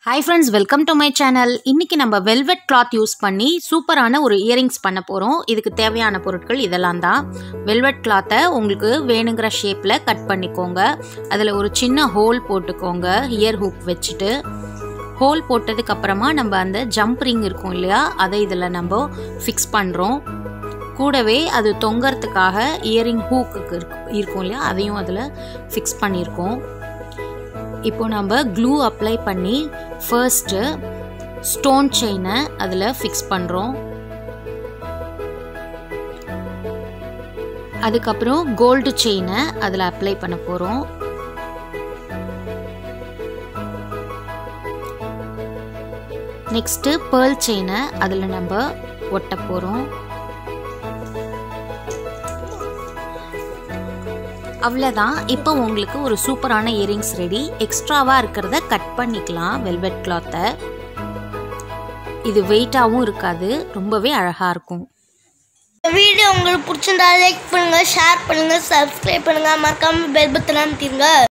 hi friends welcome to my channel இன்றைக்கி நம்ம velvet cloth use பண்ணி சூப்பரான ஒரு இயரிங்ஸ் பண்ண போகிறோம் இதுக்கு தேவையான பொருட்கள் இதெல்லாம் தான் வெல்வெட் கிளாத்தை உங்களுக்கு வேணுங்கிற ஷேப்பில் கட் பண்ணிக்கோங்க அதில் ஒரு சின்ன ஹோல் போட்டுக்கோங்க இயர் ஹூக் வச்சுட்டு ஹோல் போட்டதுக்கு அப்புறமா நம்ம அந்த ஜம்ப் ரிங் இருக்கும் இல்லையா அதை இதில் நம்ம ஃபிக்ஸ் பண்ணுறோம் கூடவே அது தொங்கறதுக்காக இயரிங் ஹூக்குக்கு இருக்கும் இல்லையா அதையும் அதில் ஃபிக்ஸ் பண்ணியிருக்கோம் இப்போ நம்ம க்ளூ அப்ளை பண்ணி ஃபர்ஸ்ட்டு ஸ்டோன் செயினை அதில் ஃபிக்ஸ் பண்ணுறோம் அதுக்கப்புறம் கோல்டு செயினை அதில் அப்ளை பண்ண போகிறோம் நெக்ஸ்ட்டு பேர்ல் செயினை அதில் நம்ம ஒட்ட போகிறோம் அவ்வளோதான் இப்போ உங்களுக்கு ஒரு சூப்பரான இயரிங்ஸ் ரெடி எக்ஸ்ட்ராவாக இருக்கிறத கட் பண்ணிக்கலாம் வெல்வெட் கிளாத்தை இது வெயிட்டாகவும் இருக்காது ரொம்பவே அழகாக இருக்கும் இந்த வீடியோ உங்களுக்கு பிடிச்சிருந்தா லைக் பண்ணுங்க ஷேர் பண்ணுங்க சப்ஸ்கிரைப் பண்ணுங்க மறக்காம பெல் பட்டன் அமைத்திருங்க